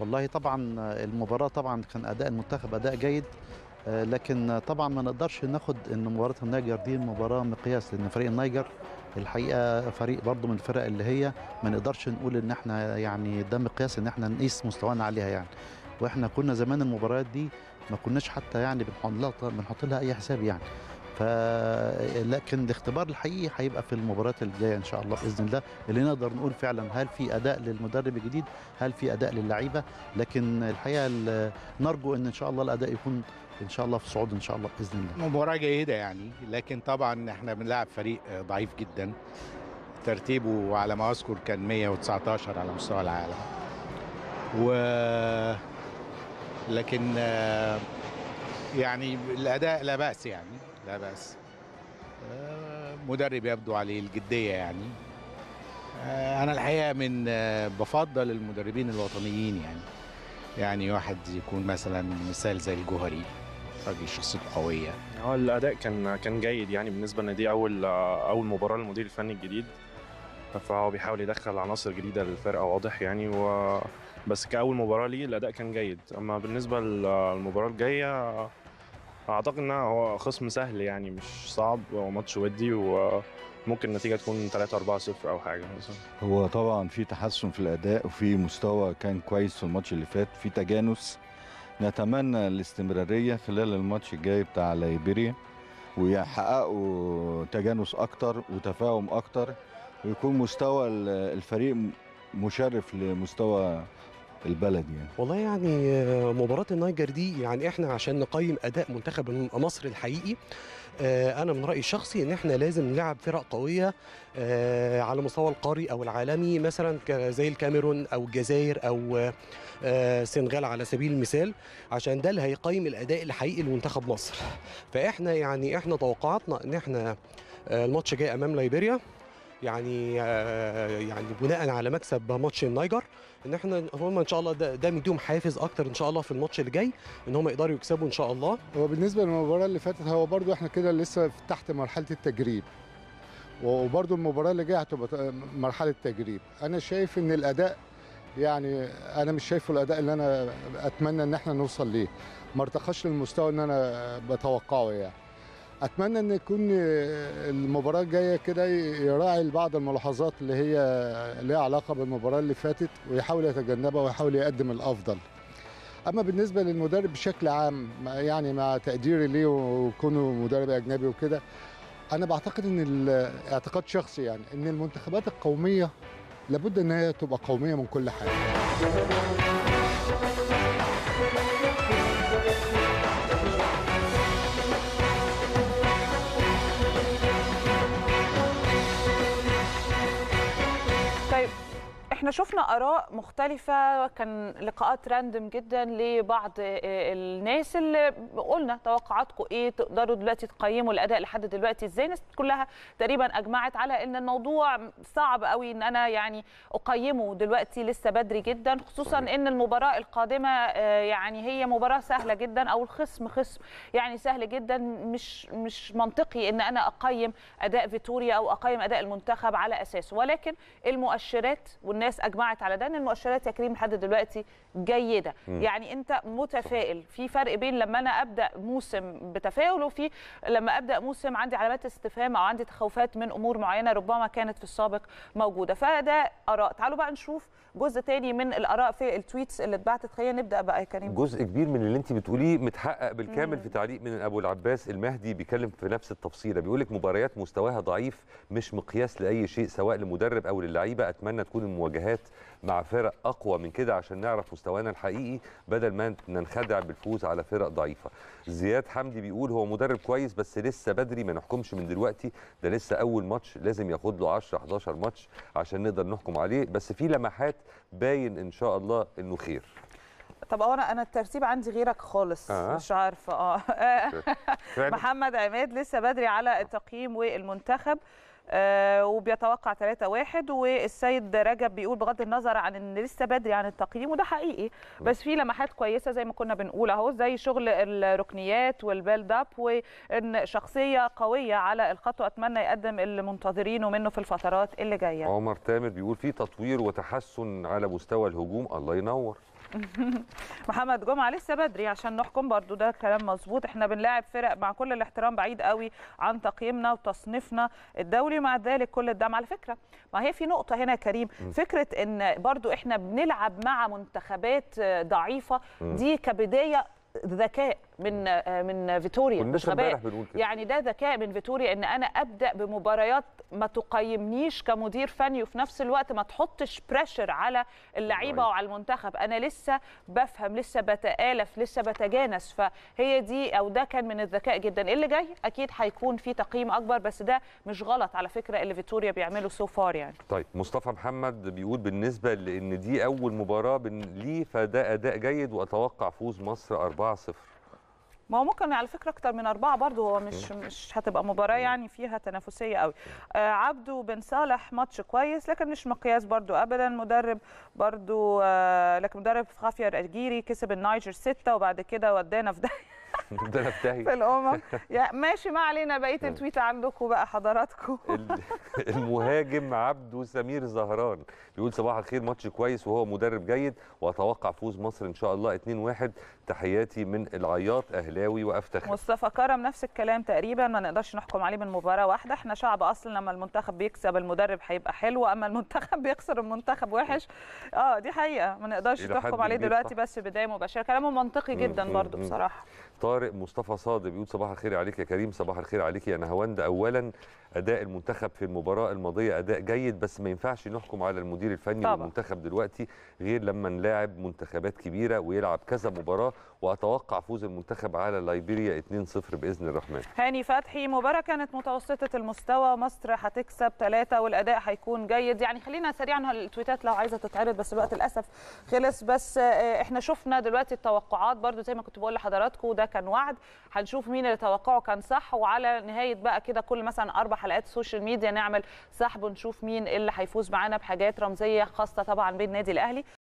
والله طبعا المباراه طبعا كان اداء المنتخب اداء جيد آه، لكن طبعا ما نقدرش ناخد ان مباراه النيجر دي مباراه مقياس لان فريق النيجر الحقيقه فريق برضه من الفرق اللي هي ما نقدرش نقول ان احنا يعني ده مقياس ان احنا نقيس مستوانا عليها يعني واحنا كنا زمان المباريات دي ما كناش حتى يعني بنحط لها بنحط لها اي حساب يعني ف لكن الاختبار الحقيقي هيبقى في المباريات الجايه ان شاء الله باذن الله اللي نقدر نقول فعلا هل في اداء للمدرب الجديد هل في اداء للعيبه لكن الحقيقه ال- نرجو ان ان شاء الله الاداء يكون ان شاء الله في صعود ان شاء الله باذن الله مباراة جيدة يعني لكن طبعا احنا بنلعب فريق ضعيف جدا ترتيبه على ما اذكر كان 119 على مستوى العالم و لكن آه، يعني الاداء لا باس يعني لا باس آه، مدرب يبدو عليه الجدية يعني آه، انا الحقيقة من آه، بفضل المدربين الوطنيين يعني يعني واحد يكون مثلا مثال زي الجوهري راجل شخصيته قوية هو الاداء كان كان جيد يعني بالنسبه ان دي اول اول مباراه للمدير الفني الجديد فهو بيحاول يدخل عناصر جديده للفرقه واضح يعني و بس كاول مباراه ليه الاداء كان جيد اما بالنسبه للمباراه الجايه اعتقد انها هو خصم سهل يعني مش صعب هو ماتش ودي وممكن النتيجه تكون 3 4 0 او حاجه مثلا هو طبعا في تحسن في الاداء وفي مستوى كان كويس في الماتش اللي فات في تجانس نتمنى الاستمراريه خلال الماتش الجاي بتاع ليبيريا ويحققوا تجانس اكتر وتفاهم اكتر ويكون مستوى ال- الفريق مشرف لمستوى البلد يعني والله يعني آه، مباراة النيجر دي يعني احنا عشان نقيم اداء منتخب مصر الحقيقي آه، انا من رايي الشخصي ان احنا لازم نلعب فرق قويه آه، على مستوى القاري او العالمي مثلا ك- زي الكاميرون او الجزائر او آه، السنغال على سبيل المثال عشان ده اللي هيقيم الاداء الحقيقي لمنتخب مصر فاحنا يعني احنا توقعاتنا ان احنا آه، الماتش جاي امام ليبيريا يعني آه، يعني بناء على مكسب ماتش النيجر ان احنا هم ان شاء الله ده, ده مديهم حافز اكتر ان شاء الله في الماتش اللي جاي ان هم يقدروا يكسبوا ان شاء الله هو بالنسبه للمباراه اللي فاتت هو برضو احنا كده لسه في- تحت مرحله التجريب وبرضو المباراه اللي جايه هتبقى ت- مرحله تجريب انا شايف ان الاداء يعني انا مش شايفه الاداء اللي انا اتمنى ان احنا نوصل ليه ما ارتقاش للمستوى اللي انا بتوقعه يعني اتمنى ان يكون المباراه الجايه كده يراعي بعض الملاحظات اللي هي ليها علاقه بالمباراه اللي فاتت ويحاول يتجنبها ويحاول يقدم الافضل اما بالنسبه للمدرب بشكل عام مع- يعني مع تقديري ليه وكونه مدرب اجنبي وكده انا بعتقد ان ال- اعتقاد شخصي يعني ان المنتخبات القوميه لابد ان هي تبقى قوميه من كل حاجه طيب احنا شفنا اراء مختلفه كان لقاءات راندم جدا لبعض آه، الناس اللي قلنا توقعاتكم ايه تقدروا دلوقتي تقيموا الاداء لحد دلوقتي ازاي الناس كلها تقريبا اجمعت على ان الموضوع صعب قوي ان انا يعني اقيمه دلوقتي لسه بدري جدا خصوصا ان المباراه القادمه آه، يعني هي مباراه سهله جدا او الخصم خصم يعني سهل جدا مش مش منطقي ان انا اقيم اداء فيتوريا او اقيم اداء المنتخب على اساسه ولكن المؤشرات والناس اجمعت على ده ان المؤشرات يا كريم لحد دلوقتي جيده مم. يعني انت متفائل في فرق بين لما انا ابدا موسم بتفاؤل وفي لما ابدا موسم عندي علامات استفهام او عندي تخوفات من امور معينه ربما كانت في السابق موجوده فده اراء تعالوا بقى نشوف جزء تاني من الاراء في التويتس اللي اتبعتت خلينا نبدا بقى يا كريم جزء كبير من اللي انت بتقوليه متحقق بالكامل في تعليق من ابو العباس المهدي بيتكلم في نفس التفصيله بيقول لك مباريات مستواها ضعيف مش مقياس لاي شيء سواء لمدرب او للعيبه اتمنى تكون المواجهات مع فرق اقوى من كده عشان نعرف مستوانا الحقيقي بدل ما ننخدع بالفوز على فرق ضعيفه زياد حمدي بيقول هو مدرب كويس بس لسه بدري ما نحكمش من دلوقتي ده لسه اول ماتش لازم ياخد له 10 11 ماتش عشان نقدر نحكم عليه بس في لمحات باين ان شاء الله انه خير طب هو انا انا الترتيب عندي غيرك خالص آه. مش عارفه اه فعلا. محمد عماد لسه بدري على التقييم والمنتخب آه وبيتوقع 3 1 والسيد رجب بيقول بغض النظر عن ان لسه بدري عن التقييم وده حقيقي بس في لمحات كويسه زي ما كنا بنقول اهو زي شغل الركنيات والبيلد اب وان شخصيه قويه على الخط واتمنى يقدم اللي منتظرينه منه في الفترات اللي جايه عمر تامر بيقول في تطوير وتحسن على مستوى الهجوم الله ينور محمد جمعه لسه بدري عشان نحكم برضو ده كلام مظبوط احنا بنلاعب فرق مع كل الاحترام بعيد قوي عن تقييمنا وتصنيفنا الدولي مع ذلك كل الدعم على فكره ما هي في نقطه هنا يا كريم فكره ان برضو احنا بنلعب مع منتخبات ضعيفه دي كبدايه ذكاء من من فيتوريا كنا مش لسه غباء امبارح بنقول كده يعني ده ذكاء من فيتوريا ان انا ابدا بمباريات ما تقيمنيش كمدير فني وفي نفس الوقت ما تحطش بريشر على اللعيبه أيوة. وعلى المنتخب انا لسه بفهم لسه بتالف لسه بتجانس فهي دي او ده كان من الذكاء جدا اللي جاي اكيد هيكون في تقييم اكبر بس ده مش غلط على فكره اللي فيتوريا بيعمله سو فار يعني طيب مصطفى محمد بيقول بالنسبه لان دي اول مباراه بن- ليه فده اداء جيد واتوقع فوز مصر 4-0 ما هو ممكن على فكره اكتر من اربعه برضه هو مش مش هتبقى مباراه يعني فيها تنافسيه قوي آه عبده بن صالح ماتش كويس لكن مش مقياس برضه ابدا مدرب برضه آه لكن مدرب خافير اجيري كسب النايجر سته وبعد كده ودانا في ده ده انا في داهية. في الامم يا ماشي ما علينا بقيه التويت عندكم بقى حضراتكم ال- المهاجم عبده سمير زهران بيقول صباح الخير ماتش كويس وهو مدرب جيد واتوقع فوز مصر ان شاء الله 2-1 تحياتي من العياط اهلاوي وافتخر مصطفى كرم نفس الكلام تقريبا ما نقدرش نحكم عليه من مباراه واحده احنا شعب اصلا لما المنتخب بيكسب المدرب هيبقى حلو اما المنتخب بيخسر المنتخب وحش اه دي حقيقه ما نقدرش إلى حد تحكم عليه كبير دلوقتي صح. بس بدايه مباشره كلامه منطقي مم، جدا مم، برضو مم. بصراحه طارق مصطفى صادق بيقول صباح الخير عليك يا كريم صباح الخير عليك يا نهاوند اولا اداء المنتخب في المباراه الماضيه اداء جيد بس ما ينفعش نحكم على المدير الفني طبعا. للمنتخب دلوقتي غير لما نلاعب منتخبات كبيره ويلعب كذا مباراه واتوقع فوز المنتخب على ليبيريا 2-0 باذن الرحمن هاني فتحي مباراة كانت متوسطة المستوى مصر هتكسب ثلاثة والأداء هيكون جيد يعني خلينا سريعا التويتات لو عايزة تتعرض بس الوقت للأسف خلص بس آه، احنا شفنا دلوقتي التوقعات برضو زي ما كنت بقول لحضراتكم ده كان وعد هنشوف مين اللي توقعه كان صح وعلى نهاية بقى كده كل مثلا أربع حلقات سوشيال ميديا نعمل سحب ونشوف مين اللي هيفوز معانا بحاجات رمزية خاصة طبعا بالنادي الأهلي